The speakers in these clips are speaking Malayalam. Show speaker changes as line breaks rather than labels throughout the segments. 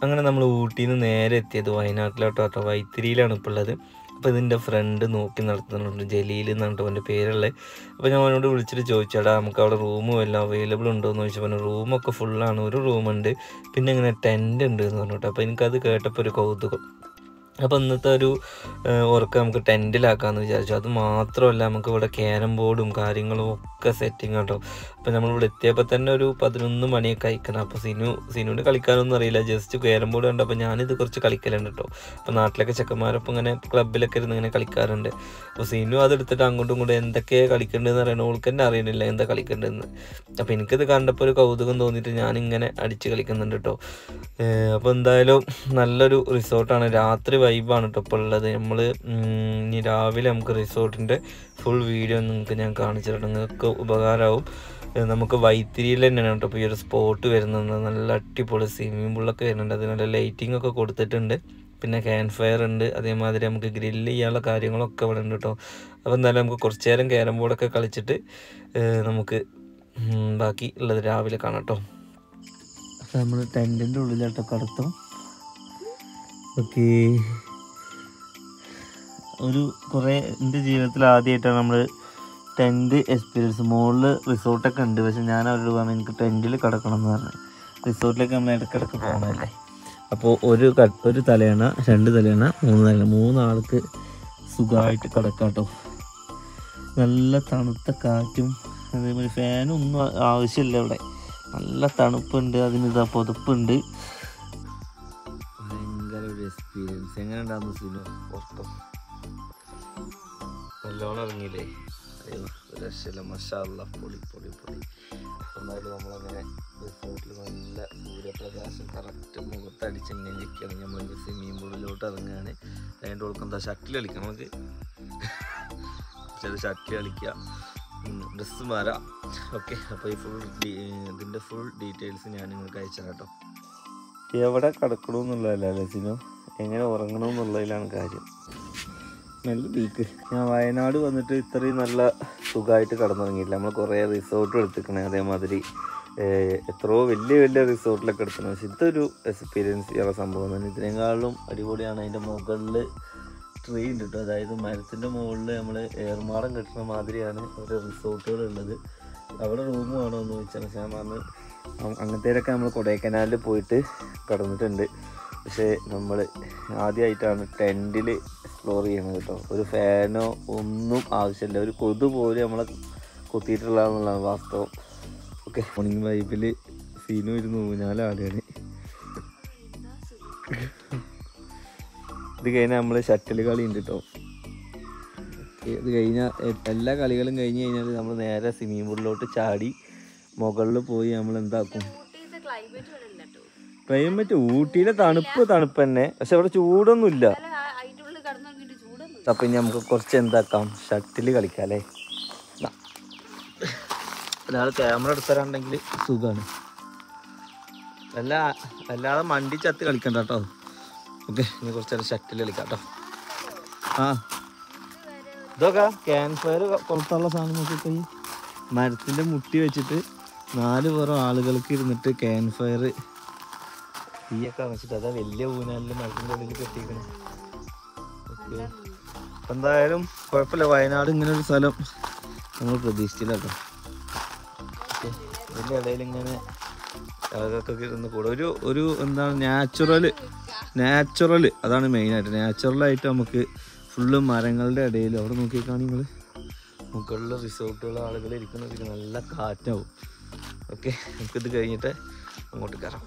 അങ്ങനെ നമ്മൾ ഊട്ടിയിൽ നിന്ന് നേരെ എത്തിയത് വയനാട്ടിലോട്ടോ കേട്ടോ വൈത്തിരിയിലാണ് ഇപ്പോൾ ഉള്ളത് അപ്പോൾ ഇതിൻ്റെ ഫ്രണ്ട് നോക്കി നടത്തുന്നുണ്ട് ജലീൽ എന്നാണ് അവൻ്റെ പേരുള്ളത് അപ്പോൾ ഞാൻ അവനോട് വിളിച്ചിട്ട് ചോദിച്ചാടാ നമുക്ക് അവിടെ റൂമും എല്ലാം അവൈലബിൾ ഉണ്ടോ എന്ന് ചോദിച്ചപ്പോൾ പറഞ്ഞു റൂമൊക്കെ ഫുള്ളാണ് ഒരു റൂമുണ്ട് പിന്നെ ഇങ്ങനെ ടെൻ്റ് ഉണ്ട് എന്ന് പറഞ്ഞു കേട്ടോ അപ്പോൾ എനിക്കത് കേട്ടപ്പോൾ ഒരു കൗതുകം അപ്പോൾ ഇന്നത്തെ ഒരു വർക്ക് നമുക്ക് ടെൻറ്റിലാക്കാമെന്ന് വിചാരിച്ചു അത് മാത്രമല്ല നമുക്ക് ഇവിടെ ക്യാരം ബോർഡും കാര്യങ്ങളും ഒക്കെ സെറ്റിംഗ് കേട്ടോ അപ്പോൾ നമ്മളിവിടെ എത്തിയപ്പോൾ തന്നെ ഒരു പതിനൊന്ന് മണിയൊക്കെ അയക്കണം അപ്പോൾ സിനു സിനുവിന് കളിക്കാനൊന്നും അറിയില്ല ജസ്റ്റ് ക്യാരം ബോർഡ് കണ്ടപ്പോൾ ഞാനിത് കുറച്ച് കളിക്കലുണ്ട് കേട്ടോ അപ്പോൾ നാട്ടിലൊക്കെ ചെക്കന്മാരൊപ്പം ഇങ്ങനെ ക്ലബിലൊക്കെ ഇരുന്ന് ഇങ്ങനെ കളിക്കാറുണ്ട് അപ്പോൾ സിനു അതെടുത്തിട്ട് അങ്ങോട്ടും ഇങ്ങോട്ടും എന്തൊക്കെയാണ് കളിക്കേണ്ടതെന്ന് അറിയണം ഓൾക്ക് തന്നെ അറിയണില്ല എന്താ കളിക്കേണ്ടതെന്ന് അപ്പോൾ എനിക്കിത് കണ്ടപ്പോൾ ഒരു കൗതുകം തോന്നിയിട്ട് ഞാനിങ്ങനെ അടിച്ച് കളിക്കുന്നുണ്ട് കേട്ടോ അപ്പോൾ എന്തായാലും നല്ലൊരു റിസോർട്ടാണ് രാത്രി വൈബാണ് കേട്ടോ ഇപ്പോൾ ഉള്ളത് നമ്മൾ ഇനി രാവിലെ നമുക്ക് റിസോർട്ടിൻ്റെ ഫുൾ വീഡിയോ നിങ്ങൾക്ക് ഞാൻ കാണിച്ചു തരാം നിങ്ങൾക്ക് ഉപകാരമാവും ഏഹ് നമുക്ക് വൈത്തിരിയിൽ തന്നെയാണ് കേട്ടോ ഇപ്പോൾ ഈ ഒരു സ്പോട്ട് വരുന്നത് നല്ല അടിപൊളി സ്വിമ്മിംഗ് പൂളൊക്കെ വരുന്നുണ്ട് അതിനുള്ള ലൈറ്റിംഗ് ഒക്കെ കൊടുത്തിട്ടുണ്ട് പിന്നെ ക്യാമ്പ് ഫയർ ഉണ്ട് അതേമാതിരി നമുക്ക് ഗ്രില്ല് ചെയ്യാനുള്ള കാര്യങ്ങളൊക്കെ ഇവിടെ ഉണ്ട് കേട്ടോ അപ്പോൾ എന്തായാലും നമുക്ക് കുറച്ച് നേരം ക്യാരം ബോർഡൊക്കെ കളിച്ചിട്ട് ഏഹ് നമുക്ക് ഉം, ബാക്കി ഉള്ളത് രാവിലെ കാണാം കേട്ടോ നമ്മൾ ടെൻറ്റിൻ്റെ ഉള്ളിലാട്ടോ കടത്തും ഓക്കെ ഒരു കുറേ എൻ്റെ ജീവിതത്തിൽ ആദ്യമായിട്ടാണ് നമ്മൾ ടെൻറ്റ് എക്സ്പീരിയൻസ് മുകളിൽ റിസോർട്ടൊക്കെ ഉണ്ട് പക്ഷെ ഞാൻ അവരോട് പറഞ്ഞു എനിക്ക് ടെൻറ്റിൽ കിടക്കണം എന്ന് പറഞ്ഞു റിസോർട്ടിലേക്ക് നമ്മൾ ഇടയ്ക്കിടയ്ക്ക് പോകണമല്ലേ അപ്പോൾ ഒരു ക- ഒരു തലയണ രണ്ട് തലയണ മൂന്ന് തലയണ മൂന്നാൾക്ക് സുഖമായിട്ട് കിടക്കാം കേട്ടോ നല്ല തണുത്ത കാറ്റും അതേമാതിരി ഫാനും ഒന്നും ആ- ആവശ്യമില്ല ഇവിടെ നല്ല തണുപ്പുണ്ട് അതിന് ഇതാ പുതപ്പുണ്ട് ഭയങ്കര ഒരു എക്സ്പീരിയൻസ് എങ്ങനെ ഉണ്ടാകുന്നു സിനു ഉറക്കം നല്ലോണം ഇറങ്ങിയില്ലേ അയ്യോ ഒരു രക്ഷയില്ല മഷാല്ല പൊളി പൊളി പൊളി എന്നാലും നമ്മളങ്ങനെ റിസോർട്ടിൽ നല്ല സൂര്യപ്രകാശം കറക്റ്റ് മുഖത്തടിച്ച് ഇങ്ങനെ നിൽക്കുകയാണ് നമ്മൾ സ്വിമ്മിംഗ് പൂളിലോട്ട് ഇറങ്ങുകയാണ് അതിൻ്റെ ഉൾക്കം എന്താ ഷട്ടിൽ കളിക്കാം നമുക്ക് ചെറിയ ഷട്ടിൽ കളിക്കുക ഡ്രസ്സ് മാറാം ഓക്കെ അപ്പോൾ ഈ ഫുൾ ഇതിൻ്റെ ഫുൾ ഡീറ്റെയിൽസ് ഞാൻ നിങ്ങൾക്ക് അയച്ചു കേട്ടോ എവിടെ കിടക്കണമെന്നുള്ളതല്ല സിനു എങ്ങനെ ഉറങ്ങണമെന്നുള്ളതിലാണ് കാര്യം നല്ല ബീക്ക് ഞാൻ വയനാട് വന്നിട്ട് ഇത്രയും നല്ല സുഖമായിട്ട് കിടന്നുറങ്ങിയില്ല നമ്മൾ കുറേ റിസോർട്ട് എടുത്തിക്കണേ അതേമാതിരി ഏഹ്, എത്രയോ വലിയ വലിയ റിസോർട്ടിലൊക്കെ എടുക്കണം പക്ഷെ ഇതൊരു എക്സ്പീരിയൻസ് ചെയ്യാനുള്ള സംഭവം തന്നെ ഇതിനേക്കാളും അടിപൊളിയാണ് അതിൻ്റെ മുകളിൽ ട്രീ ഉണ്ട് കേട്ടോ അതായത് മരത്തിൻ്റെ മുകളിൽ നമ്മൾ ഏർമാടം കെട്ടുന്ന മാതിരിയാണ് ഒരു റിസോർട്ടുകൾ ഉള്ളത് അവിടെ റൂം വേണോ എന്ന് ചോദിച്ചാൽ പക്ഷേ ഞാൻ പറഞ്ഞു അ- അങ്ങനത്തേലൊക്കെ നമ്മൾ കൊടൈക്കനാലിൽ പോയിട്ട് കടന്നിട്ടുണ്ട് പക്ഷേ നമ്മൾ ആദ്യമായിട്ടാണ് ടെൻറ്റിൽ എക്സ്പ്ലോർ ചെയ്യണത് കേട്ടോ ഒരു ഫാനോ ഒന്നും ആവശ്യമില്ല ഒരു കൊതു പോലും നമ്മളെ കുത്തിയിട്ടുള്ളതെന്നുള്ളതാണ് വാസ്തവം ഓക്കെ മോർണിംഗ് വൈബിൽ സീനും ഇരുന്ന് ഊഞ്ഞാലാടുകയാണ് ഇത് കഴിഞ്ഞാൽ നമ്മൾ ഷട്ടിൽ കളി ഉണ്ട് കേട്ടോ ഇത് കഴിഞ്ഞാൽ എല്ലാ കളികളും കഴിഞ്ഞ് കഴിഞ്ഞാൽ നമ്മൾ നേരെ സ്വിമ്മിംഗ് പൂളിലോട്ട് ചാടി മുകളിൽ പോയി നമ്മൾ എന്താക്കും ക്ലൈമറ്റ് ഊട്ടിയിലെ തണുപ്പ് തണുപ്പ് തന്നെ പക്ഷെ അവിടെ ചൂടൊന്നുമില്ല അപ്പൊ ഇനി നമുക്ക് കുറച്ച് എന്താക്കാം ഷട്ടിൽ കളിക്കാം അല്ലേ ഒരാൾ ക്യാമറ എടുത്തരാണ്ടെങ്കിൽ സുഖമാണ് അല്ല അല്ലാതെ മണ്ടി ചത്ത് കളിക്കണ്ട കേട്ടോ ഓക്കെ ഇനി കുറച്ച് നേരം ഷട്ടിൽ കളിക്കാം കേട്ടോ ആ ഇതൊക്കെ ക്യാൻ ഫയർ പുറത്തുള്ള സാധനം നോക്കിക്കോ ഈ മരത്തിന്റെ മുട്ടി വെച്ചിട്ട് നാല് പുറം ആളുകൾക്ക് ഇരുന്നിട്ട് ക്യാൻ ഫയർ തീയൊക്കെ വെച്ചിട്ട് അതാ വലിയ ഊനാലിൽ മരത്തിന്റെ ഉള്ളിൽ കെട്ടിയിരിക്കണേ ഓക്കെ അപ്പൊ എന്തായാലും കുഴപ്പമില്ല വയനാട് ഇങ്ങനെ ഒരു സ്ഥലം നമ്മൾ പ്രതീക്ഷിച്ചില്ല കേട്ടോ ഓക്കെ ഇതിൻ്റെ ഇടയിൽ ഇങ്ങനെ ആളുകൾക്കൊക്കെ ഇരുന്ന് കൂടെ ഒരു ഒരു എന്താണ് നാച്ചുറൽ നാച്ചുറൽ അതാണ് മെയിനായിട്ട് നാച്ചുറലായിട്ട് നമുക്ക് ഫുള്ള് മരങ്ങളുടെ ഇടയിൽ അവിടെ നോക്കിയേക്കാണ് നിങ്ങൾ മുകളിൽ റിസോർട്ടുകൾ ആളുകൾ ഇരിക്കുന്നതൊക്കെ നല്ല കാറ്റാവും ഓക്കെ നമുക്കിത് കഴിഞ്ഞിട്ട് അങ്ങോട്ട് കയറാം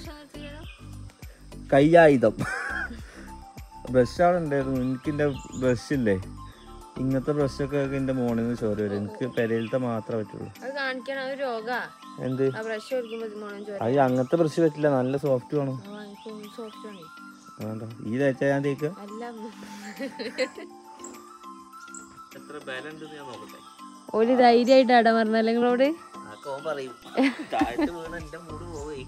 കയ്യായുധം ബ്രഷ് അവിടെ ഉണ്ടായിരുന്നു എനിക്ക് എൻ്റെ ബ്രഷ് ഇല്ലേ ഇങ്ങനത്തെ ബ്രഷൊക്കെ എൻ്റെ മോണിൽ നിന്ന് ചോര വരും എനിക്ക് പെരയിലത്തെ മാത്രമേ പറ്റുള്ളൂ
അത് കാണിക്കണം അത് രോഗാ
എന്ത്
ആ ബ്രഷ് ഒഴിക്കുമ്പോൾ മോണം ചോര
അത് അങ്ങനത്തെ ബ്രഷ് പറ്റില്ല നല്ല സോഫ്റ്റ് വേണം
സോഫ്റ്റ് ആണ്
വേണ്ട ഈ തേച്ചാ ഞാൻ തേക്കുക
അല്ല
എത്ര ബലം ഉണ്ടെന്ന് ഞാൻ നോക്കട്ടെ
ഒരു ധൈര്യമായിട്ട് അട പറഞ്ഞല്ലേ നിങ്ങളോട്
അതൊക്കെ ഓൻ പറയും താഴത്ത് വീണ എന്റെ മൂട് പോയി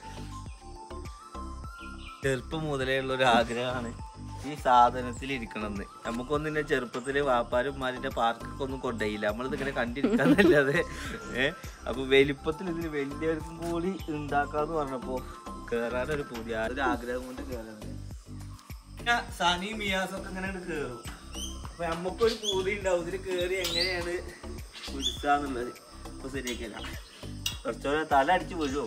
ചെറുപ്പം മുതലേ ഉള്ള ഒരു ആഗ്രഹമാണ് ഈ സാധനത്തിൽ ഇരിക്കണമെന്ന് നമുക്കൊന്നും ഇന്നെ ചെറുപ്പത്തില് വാപ്പാരും മാരിന്റെ പാർക്കൊക്കെ ഒന്നും കൊണ്ടുപോയില്ല നമ്മളിത് ഇങ്ങനെ കണ്ടിരിക്കാന്നല്ലാതെ ഏഹ് അപ്പൊ വലിപ്പത്തിൽ ഇതിന് വലിയവർക്കും കൂടി ഉണ്ടാക്കാന്ന് പറഞ്ഞപ്പോ കേറാനൊരു പുതിയ ഒരു ആഗ്രഹം കൊണ്ട് കേറാണ് പിന്നെ സനി മിയാസൊക്കെ ഇങ്ങനെ കേറും അപ്പൊ നമുക്കൊരു പൂതി ഉണ്ടാവും ഇതിൽ കേറി എങ്ങനെയാണ് പിടിച്ചാന്നുള്ളത് ഇപ്പൊ ശരിയാക്കിയല്ല കുറച്ചോടെ തല അടിച്ച് വീഴുമോ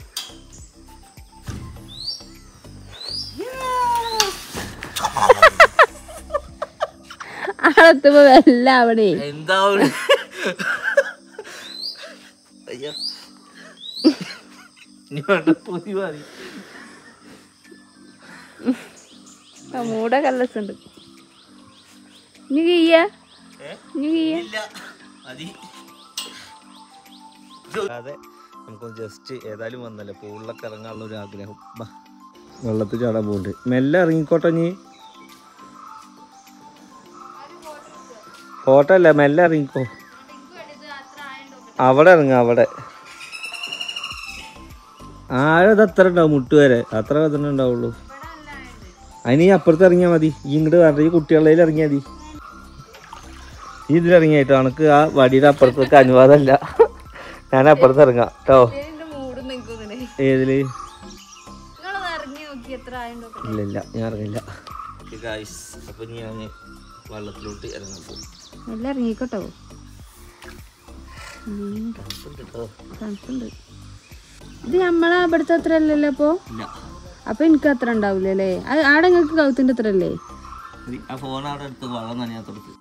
ആളെത്തുമ്പോ വല്ല അവിടെ
എന്താ ഒരു- അയ്യോ ഇനി വേണ്ട പുതി മതി
മൂടെ കല്ലസുണ്ട് ഇനി കീയ
ഏ?
ഇനി കീയ
ഇല്ല മതി അതെ നമുക്ക് ജസ്റ്റ് ഏതായാലും വന്നല്ലേ പൂളിലൊക്കെ ഇറങ്ങാനുള്ള ഒരു ആഗ്രഹം ബാ. വെള്ളത്തിൽ ചാടാൻ പോകുന്നുണ്ട് മെല്ലെ ഇറങ്ങിക്കോട്ടെ നീ ഫോട്ടോ അല്ല മെല്ലെ ഇറങ്ങിക്കോ അവിടെ ഇറങ്ങ അവിടെ ആഴത് അത്ര ഉണ്ടാവും മുട്ട് വരെ അത്ര തന്നെ ഉണ്ടാവുള്ളൂ അതിന് ഈ അപ്പുറത്ത് ഇറങ്ങിയാൽ മതി ഈ ഇങ്ങോട്ട് വരണ്ട ഈ കുട്ടികളിൽ ഇറങ്ങിയാൽ മതി ഈ ഇതിലിറങ്ങിയായിട്ടോ എനിക്ക് ആ വടിയുടെ അപ്പുറത്തേക്ക് അനുവാദമല്ല ഞാൻ അപ്പുറത്ത് ഇറങ്ങാം കേട്ടോ
മൂടും നിൽക്കുന്നില്ലേ
ഏതില്
നിങ്ങളത് ഇറങ്ങി നോക്കി എത്ര ആയുണ്ടോ
ഇല്ല ഇല്ല ഞാൻ ഇറങ്ങില്ല അപ്പൊ ഞാൻ വെള്ളത്തിലോട്ട് ഇറങ്ങാൻ പോകും
എല്ലാം ഇറങ്ങിക്കോട്ടോ
തണുപ്പുണ്ട് കേട്ടോ
തണുപ്പുണ്ട് ഇത് നമ്മളെ അവിടുത്തെ അത്ര അല്ലല്ലോ അപ്പൊ
ഇല്ല
അപ്പൊ എനിക്ക് അത്ര ഉണ്ടാവില്ല അല്ലേ ആടെ നിങ്ങൾക്ക് കൗത്തിന്റെ അത്ര അല്ലേ
ഇത് ആ ഫോൺ അവിടെ എടുത്ത് വെള്ളം നനയാത്തടുത്ത്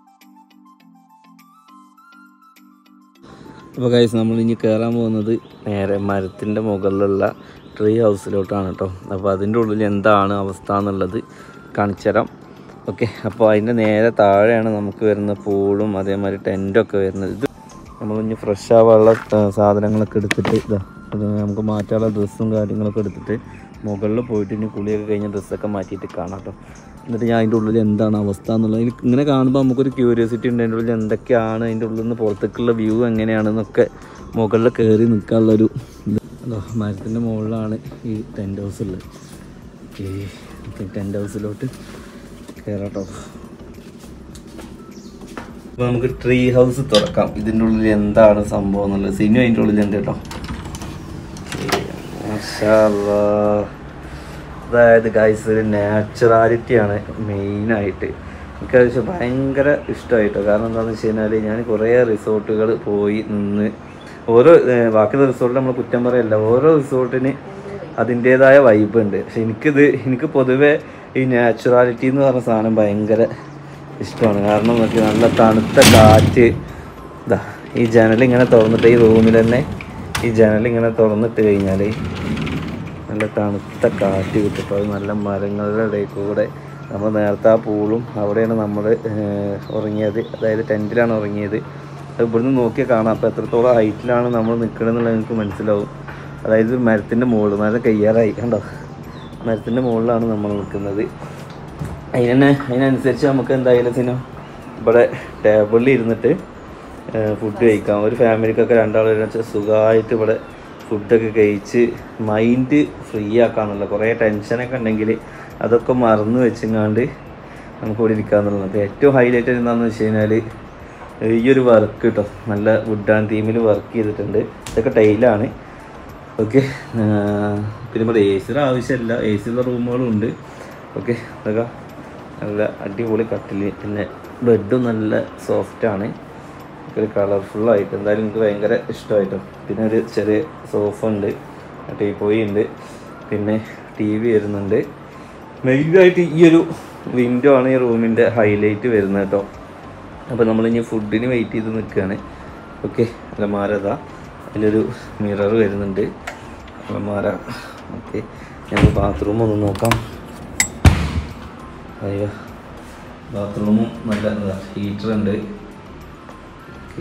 അപ്പോൾ കൈസ് നമ്മൾ ഇനി കയറാൻ പോകുന്നത് നേരെ മരത്തിൻ്റെ മുകളിലുള്ള ട്രീ ഹൗസിലോട്ടാണ് കേട്ടോ അപ്പോൾ അതിൻ്റെ ഉള്ളിൽ എന്താണ് അവസ്ഥ എന്നുള്ളത് കാണിച്ചു തരാം ഓക്കെ അപ്പോൾ അതിൻ്റെ നേരെ താഴെയാണ് നമുക്ക് വരുന്ന പൂളും അതേമാതിരി ടെൻറ്റൊക്കെ വരുന്നത് ഇത് നമ്മളിനി ഫ്രഷ് ആവാനുള്ള ആ, സാധനങ്ങളൊക്കെ എടുത്തിട്ട് ഇതാ അത് നമുക്ക് മാറ്റാനുള്ള ഡ്രസ്സും കാര്യങ്ങളൊക്കെ എടുത്തിട്ട് മുകളിൽ പോയിട്ട് ഇനി കുളിയൊക്കെ കഴിഞ്ഞ ഡ്രസ്സൊക്കെ മാറ്റിയിട്ട് കാണാം കേട്ടോ എന്നിട്ട് ഞാൻ അതിൻ്റെ ഉള്ളിൽ എന്താണ് അവസ്ഥ എന്നുള്ളത് എനിക്ക് ഇങ്ങനെ കാണുമ്പോൾ നമുക്കൊരു ക്യൂരിയോസിറ്റി ഉണ്ട് അതിൻ്റെ ഉള്ളിൽ എന്തൊക്കെയാണ് അതിൻ്റെ ഉള്ളിൽ നിന്ന് പുറത്തേക്കുള്ള വ്യൂ എങ്ങനെയാണെന്നൊക്കെ മുകളിൽ കയറി നിൽക്കാനുള്ളൊരു ഇത് അതോ മരത്തിൻ്റെ മുകളിലാണ് ഈ ടെൻറ്റ് ഹൗസ് ഉള്ളത് ഈ ടെൻറ്റ് ഹൗസിലോട്ട് കയറാട്ടോ അപ്പോൾ നമുക്ക് ട്രീ ഹൗസ് തുറക്കാം ഇതിൻ്റെ ഉള്ളിൽ എന്താണ് സംഭവം എന്നുള്ളത് സിനു അതിൻ്റെ ഉള്ളിൽ ഉണ്ട് കേട്ടോ മാഷാ അല്ലാ. അതായത് ഗൈസ് ഒരു നാച്ചുറാലിറ്റിയാണ് മെയിനായിട്ട് എനിക്കത് പക്ഷെ ഭയങ്കര ഇഷ്ടമായിട്ടോ കാരണം എന്താണെന്ന് വെച്ച് കഴിഞ്ഞാൽ ഞാൻ കുറേ റിസോർട്ടുകൾ പോയി നിന്ന് ഓരോ ഏർ ബാക്കിയുള്ള റിസോർട്ട് നമ്മൾ കുറ്റം പറയല്ല ഓരോ റിസോർട്ടിന് അതിൻ്റേതായ വൈബ് ഉണ്ട് പക്ഷെ എനിക്കിത് എനിക്ക് പൊതുവേ ഈ നാച്ചുറാലിറ്റി എന്ന് പറഞ്ഞ സാധനം ഭയങ്കര ഇഷ്ടമാണ് കാരണം നോക്കി നല്ല തണുത്ത കാറ്റ് ഇതാ ഈ ജനൽ ഇങ്ങനെ തുറന്നിട്ട് ഈ റൂമിൽ തന്നെ ഈ ജനൽ ഇങ്ങനെ തുറന്നിട്ട് കഴിഞ്ഞാൽ നല്ല തണുത്ത കാറ്റ് കിട്ടും അത് നല്ല മരങ്ങളുടെ ഇടയിൽ കൂടെ നമ്മൾ നേരത്തെ ആ പൂളും അവിടെയാണ് നമ്മൾ ഉറങ്ങിയത് അതായത് ടെൻറ്റിലാണ് ഉറങ്ങിയത് അത് ഇവിടുന്ന് നോക്കിയാൽ കാണാം അപ്പോൾ എത്രത്തോളം ഹൈറ്റിലാണ് നമ്മൾ നിൽക്കണമെന്നുള്ളത് എനിക്ക് മനസ്സിലാവും അതായത് മരത്തിൻ്റെ മുകളിൽ മരം കയ്യാറായി കണ്ടോ മരത്തിൻ്റെ മുകളിലാണ് നമ്മൾ നിൽക്കുന്നത് അതിനെ അതിനനുസരിച്ച് നമുക്ക് എന്തായാലും സിനോ ഇവിടെ ടേബിളിൽ ഇരുന്നിട്ട് ഫുഡ് കഴിക്കാം ഒരു ഫാമിലിക്കൊക്കെ രണ്ടാളും വെച്ചാൽ സുഖമായിട്ട് ഇവിടെ ഫുഡൊക്കെ കഴിച്ച് മൈൻഡ് ഫ്രീ ആക്കാന്നുള്ള കുറേ ടെൻഷനൊക്കെ ഉണ്ടെങ്കിൽ അതൊക്കെ മറന്നു വെച്ചെങ്ങാണ്ട് നമുക്ക് ഇവിടെ ഇരിക്കാന്നുള്ളത് ഏറ്റവും ഹൈലൈറ്റ് എന്താണെന്ന് വെച്ച് കഴിഞ്ഞാൽ ഈ ഒരു വർക്ക് കേട്ടോ നല്ല വുഡ് ആൻഡ് തീമിൽ വർക്ക് ചെയ്തിട്ടുണ്ട് ഇതൊക്കെ ടൈലാണ് ഓക്കെ പിന്നെ ഇവിടെ എ സിയുടെ ആവശ്യമില്ല എ സിയുള്ള റൂമുകളും ഉണ്ട് ഓക്കെ അതൊക്കെ നല്ല അടിപൊളി കട്ടില് പിന്നെ ബെഡും നല്ല സോഫ്റ്റാണ് ഒരു കളർഫുള്ളായിട്ട് എന്തായാലും എനിക്ക് ഭയങ്കര ഇഷ്ടമായിട്ടോ പിന്നെ ഒരു ചെറിയ സോഫ ഉണ്ട് ടീപ്പോയി ഉണ്ട് പിന്നെ ടി വി വരുന്നുണ്ട് മെയിനായിട്ട് ഈ ഒരു വിൻഡോ ആണ് ഈ റൂമിൻ്റെ ഹൈലൈറ്റ് വരുന്നത് കേട്ടോ അപ്പോൾ നമ്മളിനി ഫുഡിന് വെയിറ്റ് ചെയ്ത് നിൽക്കുകയാണ് ഓക്കെ അലമാര ഇതാ അതിലൊരു മിറർ വരുന്നുണ്ട് അലമാര ഓക്കെ ഞങ്ങൾ ബാത്റൂം ഒന്ന് നോക്കാം അയ്യോ ബാത്റൂമും നല്ല ഹീറ്റർ ഉണ്ട് ഓക്കെ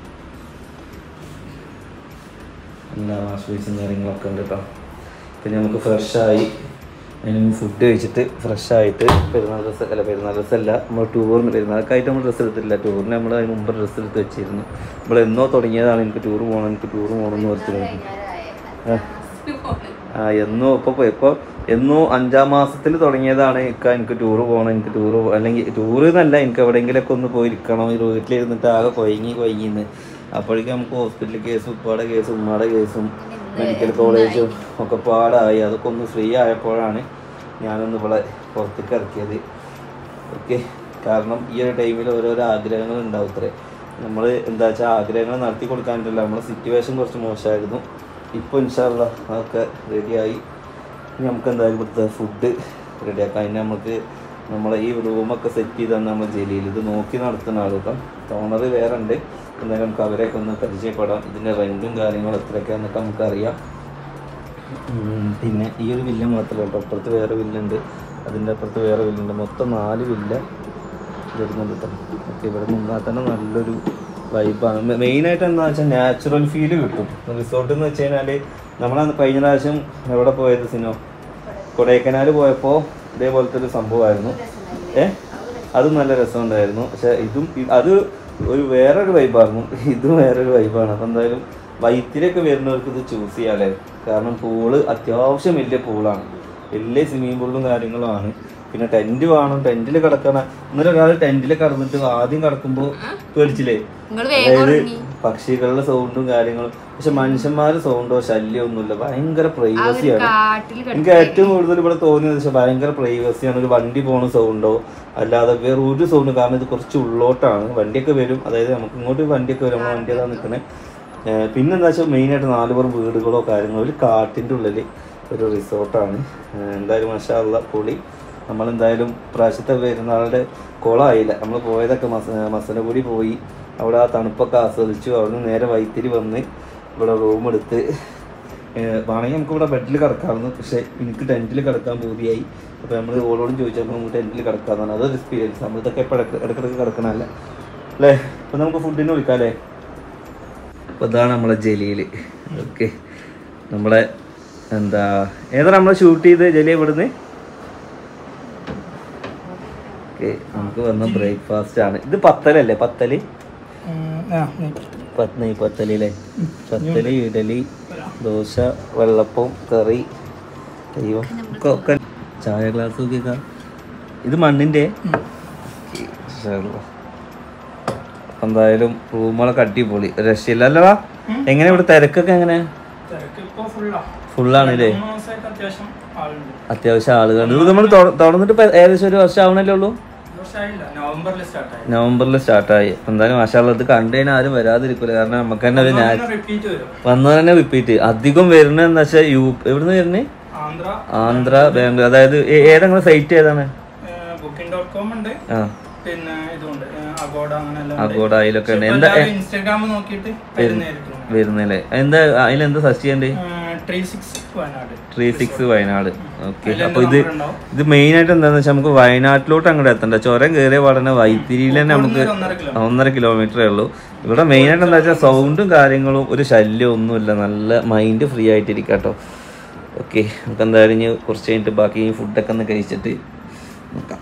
എല്ലാ വാഷ് ബേസും കാര്യങ്ങളൊക്കെ ഉണ്ട് കേട്ടോ പിന്നെ നമുക്ക് ഫ്രഷായി അതിന് ഫുഡ് കഴിച്ചിട്ട് ഫ്രഷായിട്ട് പെരുന്നാൾ ഡ്രസ്സ് അല്ല പെരുന്നാൾ ഡ്രസ്സല്ല നമ്മൾ ടൂറിന് പെരുന്നാൾക്കായിട്ട് നമ്മൾ ഡ്രസ്സ് എടുത്തിട്ടില്ല ടൂറിന് നമ്മൾ അതിന് മുമ്പ് ഡ്രസ്സ് എടുത്ത് വെച്ചിരുന്നു നമ്മൾ എന്നോ തുടങ്ങിയതാണ് എനിക്ക് ടൂർ പോകണം എനിക്ക് ടൂർ പോകണം എന്ന് ഓർത്തിരുന്നു ആ. ആ എന്നോ ഇപ്പോൾ ഇപ്പോൾ എന്നോ അഞ്ചാം മാസത്തിൽ തുടങ്ങിയതാണ് എനിക്ക് എനിക്ക് ടൂറ് പോകണം എനിക്ക് ടൂറ് അല്ലെങ്കിൽ ടൂറ് എന്നല്ല എനിക്ക് എവിടെയെങ്കിലൊക്കെ ഒന്ന് പോയിരിക്കണം ഈ വീട്ടിലിരുന്നിട്ട് ആകെ കൊയങ്ങി കൊയങ്ങിന്ന് അപ്പോഴേക്കും നമുക്ക് ഹോസ്പിറ്റൽ കേസും ഉപ്പാടെ കേസും ഉമ്മയുടെ കേസും മെഡിക്കൽ കോളേജും ഒക്കെ പാടായി അതൊക്കെ ഒന്ന് ഫ്രീ ആയപ്പോഴാണ് ഞാനൊന്ന് ഇവിടെ പുറത്തേക്ക് ഇറക്കിയത് ഓക്കെ കാരണം ഈ ഒരു ടൈമിൽ ഓരോരോ ആഗ്രഹങ്ങൾ ഉണ്ടാവും ഇത്രേ നമ്മൾ എന്താ വെച്ചാൽ ആഗ്രഹങ്ങൾ നടത്തി കൊടുക്കാനില്ല നമ്മുടെ സിറ്റുവേഷൻ കുറച്ച് മോശമായിരുന്നു ഇപ്പോൾ ഇൻഷാല്ല അതൊക്കെ റെഡിയായി ഇനി നമുക്ക് എന്തായാലും ഇവിടുത്തെ ഫുഡ് റെഡിയാക്കാം അതിന് നമുക്ക് നമ്മളെ ഈ റൂമൊക്കെ സെറ്റ് ചെയ്താണ് നമ്മൾ ജലീൽ ഇത് നോക്കി നടത്തുന്ന ആൾ കേട്ടോ ഓണർ വേറെ ഉണ്ട് എന്തായാലും നമുക്ക് അവരെയൊക്കെ ഒന്ന് പരിചയപ്പെടാം ഇതിൻ്റെ റെൻറ്റും കാര്യങ്ങളും എത്രയൊക്കെയാണെന്നൊക്കെ നമുക്കറിയാം ഉം, പിന്നെ ഈ ഒരു വില്ല മാത്രമല്ല കേട്ടോ അപ്പുറത്ത് വേറെ വില്ലുണ്ട് അതിൻ്റെ അപ്പുറത്ത് വേറെ വില്ലുണ്ട് മൊത്തം നാല് വില്ല വരുന്നുണ്ട് കേട്ടോ ഓക്കെ ഇവിടെ നിന്നാൽ തന്നെ നല്ലൊരു വൈബാണ് മെയിനായിട്ട് എന്താ വെച്ചാൽ നാച്ചുറൽ ഫീല് കിട്ടും റിസോർട്ട് എന്ന് വെച്ച് കഴിഞ്ഞാൽ നമ്മൾ കഴിഞ്ഞ പ്രാവശ്യം എവിടെ പോയത് സിനോ കൊടൈക്കനാൽ പോയപ്പോൾ ഇതേപോലത്തെ ഒരു സംഭവമായിരുന്നു ഏ അതും നല്ല രസമുണ്ടായിരുന്നു പക്ഷെ ഇതും ഇ- അത് ഒരു വേറൊരു വൈബായിരുന്നു ഇതും വേറൊരു വൈബാണ് അപ്പം എന്തായാലും വൈത്തിരിയൊക്കെ വരുന്നവർക്ക് ഇത് ചൂസ് ചെയ്യാല്ലേ കാരണം പൂള് അത്യാവശ്യം വലിയ പൂളാണ് വലിയ സ്വിമ്മിംഗ് പൂളും കാര്യങ്ങളും ആണ് പിന്നെ ടെന്റ് വേണം ടെന്റിൽ കിടക്കണ ഇന്നലെ ഒരാൾ ടെന്റിൽ കിടന്നിട്ട് ആദ്യം കിടക്കുമ്പോൾ പേടിച്ചില്ലേ
നിങ്ങൾ
അതായത് പക്ഷികളുടെ സൗണ്ടും കാര്യങ്ങളും പക്ഷെ മനുഷ്യന്മാരുടെ സൗണ്ടോ ശല്യമൊന്നുമില്ല ഭയങ്കര പ്രൈവസിയാണ്
കാട്ടിൽ
എനിക്ക് ഏറ്റവും കൂടുതൽ ഇവിടെ തോന്നിയത് വെച്ചാൽ ഭയങ്കര പ്രൈവസിയാണ് ഒരു വണ്ടി പോണ സൗണ്ടോ അല്ലാതെ വേറെ ഒരു സൗണ്ട് കാരണം ഇത് കുറച്ച് ഉള്ളോട്ടാണ് വണ്ടിയൊക്കെ വരും അതായത് നമുക്ക് ഇങ്ങോട്ട് വണ്ടിയൊക്കെ വരും നമ്മൾ വണ്ടി അതാ നിൽക്കണേ പിന്നെന്താ വെച്ചാൽ മെയിനായിട്ട് നാല് പേർ വീടുകളോ കാര്യങ്ങളോ ഒരു കാട്ടിൻ്റെ ഉള്ളിൽ ഒരു റിസോർട്ടാണ് എന്തായാലും മഷാള്ള പൊളി നമ്മളെന്തായാലും പ്രാവശ്യത്തെ പെരുന്നാളുടെ കുളമായില്ല നമ്മൾ പോയതൊക്കെ മസ മസനഗുടി പോയി അവിടെ ആ തണുപ്പൊക്കെ ആസ്വദിച്ചു അവിടെ നേരെ വൈത്തിരി വന്ന് ഇവിടെ റൂം എടുത്ത് ഏഹ് വേണമെങ്കിൽ നമുക്ക് ഇവിടെ ബെഡിൽ കിടക്കാമായിരുന്നു പക്ഷേ എനിക്ക് ടെൻറ്റിൽ കിടക്കാൻ പൂതിയായി അപ്പോൾ നമ്മൾ ഓളോടും ചോദിച്ചപ്പോൾ നമുക്ക് ടെൻറ്റിൽ കിടക്കാമെന്നാണ് അതൊരു എക്സ്പീരിയൻസ് നമ്മളിതൊക്കെ ഇപ്പോൾ ഇടയ്ക്ക് ഇടയ്ക്കിടയ്ക്ക് കിടക്കണമല്ല അല്ലേ അപ്പോൾ നമുക്ക് ഫുഡിന് വിളിക്കാം അല്ലേ അപ്പോൾ ഇതാണ് നമ്മളെ ജലീൽ ഓക്കെ നമ്മളെ എന്താ ഏതാ നമ്മൾ ഷൂട്ട് ചെയ്ത് ജലി ഇവിടുന്ന് ഓക്കെ നമുക്ക് വന്ന ബ്രേക്ക്ഫാസ്റ്റ് ആണ് ഇത് പത്തലല്ലേ പത്തല് പത്ത് നെയ് പത്തല് അല്ലേ പത്തല് ഇഡലി ദോശ വെള്ളപ്പം കറി അയ്യോ ഒക്കെ ഒക്കെ ചായ ഗ്ലാസ് നോക്കിയേക്കാം ഇത് മണ്ണിൻ്റെ എന്തായാലും റൂമുകളൊക്കെ അടിപൊളി രക്ഷയില്ല അല്ലടാ എങ്ങനെ ഇവിടെ തിരക്കൊക്കെ എങ്ങനെ ഫുള്ളാണ് അല്ലേ
അത്യാവശ്യം ആളുണ്ട്
അത്യാവശ്യം ആളുകൾ ഇത് നമ്മൾ തുറന്നിട്ട് ഇപ്പൊ ഏകദേശം ഒരു വർഷം ആവണല്ലേ ഉള്ളൂ
വർഷമായില്ല നവംബറിൽ സ്റ്റാർട്ടായി
നവംബറിൽ സ്റ്റാർട്ടായി എന്തായാലും മാഷാള്ള ഇത് കണ്ടു കഴിഞ്ഞാൽ ആരും വരാതിരിക്കില്ല കാരണം നമുക്ക് തന്നെ ഒരു ഞാൻ
റിപ്പീറ്റ് വരും
വന്നു തന്നെ റിപ്പീറ്റ് അധികം വരുന്നത് എന്താ വെച്ചാൽ യു എവിടുന്ന് വരുന്നത്
ആന്ധ്ര
ആന്ധ്ര ബാംഗ്ലൂർ അതായത് ഏ- ഏതാ സൈറ്റ് ഏതാണ്
ബുക്കിംഗ് ഡോട്ട് കോം ഉണ്ട്
ആ
പിന്നെ ഇതുണ്ട് അഗോഡ അങ്ങനെ എല്ലാം
അഗോഡ അതിലൊക്കെ ഉണ്ട് എന്താ
ഇൻസ്റ്റാഗ്രാം നോക്കിയിട്ട് വരുന്നതായിരിക്കും
വരുന്നില്ലേ എന്താ അതിലെന്താ സെർച്ച് ചെയ്യണ്ടേ
three six Wayanad
three six Wayanad okay
അതിലെന്റെ
അപ്പൊ ഇത്
number ഉണ്ടാവും.
ഇത് മെയിൻ ആയിട്ട് എന്താന്ന് വെച്ചാൽ നമുക്ക് വയനാട്ടിലോട്ട് അങ്ങോട്ട് എത്തണ്ട ചുരം കയറിയ പാടനെ വൈത്തിരിയിൽ തന്നെ നമുക്ക്
ഒരു ഒന്നര കിലോ
ഒന്നര കിലോമീറ്ററേ ഉള്ളൂ ഇവിടെ മെയിൻ ആയിട്ട് എന്താ വെച്ചാൽ സൗണ്ടും കാര്യങ്ങളും ഒരു ശല്യം ഒന്നുമില്ല നല്ല മൈൻഡ് ഫ്രീ ആയിട്ടിരിക്കാം കേട്ടോ ഓക്കെ നമുക്ക് എന്തായാലും ഇനി കുറച്ച് കഴിഞ്ഞിട്ട് ബാക്കി ഈ ഫുഡൊക്കെ ഒന്ന് കഴിച്ചിട്ട് നോക്കാം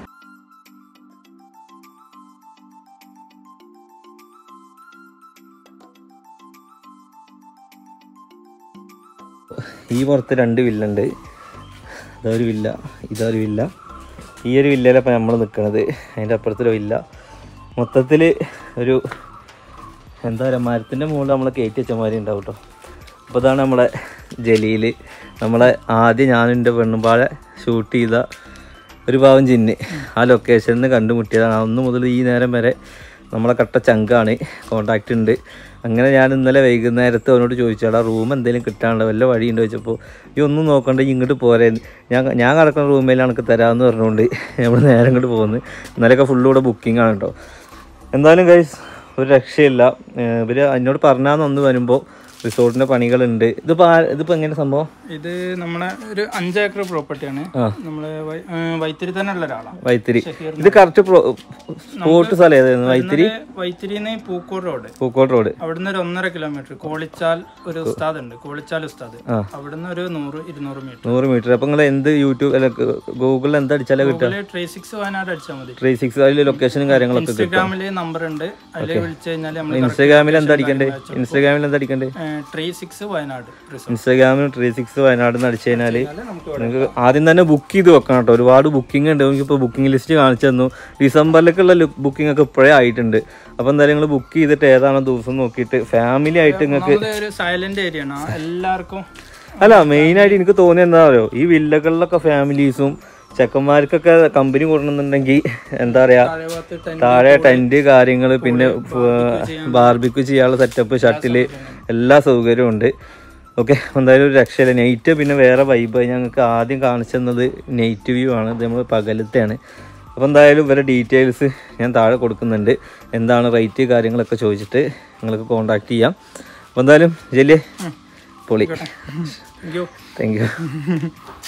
ഈ പുറത്ത് രണ്ട് വില്ലുണ്ട് ഇതൊരു വില്ല ഇതൊരു വില്ല ഈ ഒരു വില്ലയിലപ്പോൾ നമ്മൾ നിൽക്കുന്നത് അതിൻ്റെ അപ്പുറത്തൊരു വില്ല മൊത്തത്തിൽ ഒരു എന്താ പറയുക മരത്തിൻ്റെ മുകളിൽ നമ്മൾ കയറ്റി വെച്ചമാതിരി ഉണ്ടാവും കേട്ടോ അപ്പോൾ ഇതാണ് നമ്മളെ ജലീൽ നമ്മളെ ആദ്യം ഞാനും എൻ്റെ പെണ്ണുമ്പാഴെ ഷൂട്ട് ചെയ്ത ഒരു പാവം ജിന്ന് ആ ലൊക്കേഷനിൽ നിന്ന് കണ്ടുമുട്ടിയതാണ് അന്ന് മുതൽ ഈ നേരം വരെ നമ്മളെ കട്ട ചങ്കാണ് കോണ്ടാക്റ്റ് ഉണ്ട് അങ്ങനെ ഞാൻ ഇന്നലെ വൈകുന്നേരത്ത് അവനോട് ചോദിച്ചാടാ റൂം എന്തെങ്കിലും കിട്ടാനുണ്ടോ വല്ല വഴിയുണ്ടോ ചോദിച്ചപ്പോൾ ഈ ഒന്നും നോക്കണ്ട ഈ ഇങ്ങോട്ട് പോരെ ഞാൻ ഞാൻ കിടക്കുന്ന റൂമിൽ എനിക്ക് തരാമെന്ന് പറഞ്ഞുകൊണ്ട് നമ്മൾ നേരെ ഇങ്ങോട്ട് പോകുന്നു ഇന്നലെയൊക്കെ ഫുള്ള് ഇവിടെ ബുക്കിംഗ് ആണ് കേട്ടോ എന്തായാലും ഗൈസ് ഒരു രക്ഷയില്ല ഏഹ് ഇവര് എന്നോട് പറഞ്ഞാന്ന് ഒന്ന് വരുമ്പോൾ റിസോർട്ടിന്റെ പണികളുണ്ട് ഇതിപ്പോ ആ- ഇതിപ്പോ എങ്ങനെ സംഭവം
ഇത് നമ്മളെ ഒരു അഞ്ച് ഏക്കർ പ്രോപ്പർട്ടിയാണ്
ആ.
നമ്മളെ വൈ- ഏ, വൈത്തിരി തന്നെ ഉള്ള ഒരാളാണ്
വൈത്തിരി ഇത് കറക്റ്റ് സ്പോട്ട് സ്ഥലം ഏതായിരുന്നു വൈത്തിരി
വൈത്തിരിന്ന് പൂക്കോട് റോഡ്
പൂക്കോട്ട് റോഡ്
അവിടുന്ന് ഒരു ഒന്നര കിലോമീറ്റർ കോളിച്ചാൽ ഒരു ഉസ്താദ് ഉണ്ട് കോളിച്ചാൽ ഉസ്താദ് അവിടുന്ന് ഒരു നൂറ് ഇരുന്നൂറ് മീറ്റർ
നൂറ് മീറ്റർ അപ്പൊ നിങ്ങൾ എന്ത് യൂട്യൂബ് അല്ല ഗൂഗിളിൽ എന്താ അടിച്ചാലേ കിട്ടുക
ഗൂഗിളിൽ ട്രീ സിക്സ് വയനാട് അടിച്ചാൽ മതി
ത്രീ സിക്സ് അതിൽ ലൊക്കേഷനും കാര്യങ്ങളൊക്കെ കിട്ടും
ഇൻസ്റ്റാഗ്രാമില് നമ്പർ ഉണ്ട് അതിൽ വിളിച്ചു കഴിഞ്ഞാൽ നമ്മൾ
ഇൻസ്റ്റാഗ്രാമിൽ എന്താ അടിക്കണ്ടേ ഇൻസ്റ്റാഗ്രാമിൽ എന്താ അടിക്കണ്ടേ
ട്രീ സിക്സ് വയനാട് resort.
ഇൻസ്റ്റാഗ്രാമിൽ ത്രീ സിക്സ് വയനാട് എന്ന് അടിച്ചു കഴിഞ്ഞാൽ
എന്നാലേ നമുക്ക്
നിങ്ങൾക്ക് ആദ്യം തന്നെ ബുക്ക് ചെയ്ത് വെക്കണം കേട്ടോ ഒരുപാട് ബുക്കിംഗ് ഉണ്ട് നിങ്ങൾക്ക് ഇപ്പോൾ ബുക്കിംഗ് ലിസ്റ്റ് കാണിച്ചു തന്നു ഡിസംബറിലേക്കുള്ള ബുക്കിംഗ് ഒക്കെ ഇപ്പോഴേ ആയിട്ടുണ്ട് അപ്പോൾ എന്തായാലും നിങ്ങൾ ബുക്ക് ചെയ്തിട്ട് ഏതാണോ ദിവസം നോക്കിയിട്ട് ഫാമിലി ആയിട്ട് നിങ്ങൾക്ക്
ഒന്നാമത് ഒരു സൈലന്റ് ഏരിയ ആണ് എല്ലാവർക്കും
അല്ല മെയിനായിട്ട് എനിക്ക് തോന്നിയത് എന്താ പറയുക ഈ വില്ലകളിലൊക്കെ ഫാമിലീസും ചെക്കന്മാർക്കൊക്കെ കമ്പനി കൊടുക്കണമെന്നുണ്ടെങ്കിൽ എന്താ പറയാ
താഴെ ഭാഗത്ത് tent
താഴെ ടെന്റ് കാര്യങ്ങൾ പിന്നെ ബാർബിക്യൂ ചെയ്യാനുള്ള സെറ്റപ്പ് ഷട്ടില് എല്ലാ സൗകര്യവും ഉണ്ട് ഓക്കെ എന്തായാലും ഒരു രക്ഷയില്ല നൈറ്റ് പിന്നെ വേറെ വൈബ് ഞങ്ങൾക്ക് ആദ്യം കാണിച്ചു തന്നത് നൈറ്റ് വ്യൂ ആണ് ഇത് നമ്മൾ പകലത്തെയാണ് അപ്പോൾ എന്തായാലും ഇവരെ ഡീറ്റെയിൽസ് ഞാൻ താഴെ കൊടുക്കുന്നുണ്ട് എന്താണ് റേറ്റ് കാര്യങ്ങളൊക്കെ ചോദിച്ചിട്ട് നിങ്ങൾക്ക് കോൺടാക്ട് ചെയ്യാം അപ്പോൾ എന്തായാലും ജെല്ലിയെ പൊളി
Thank you.
Thank you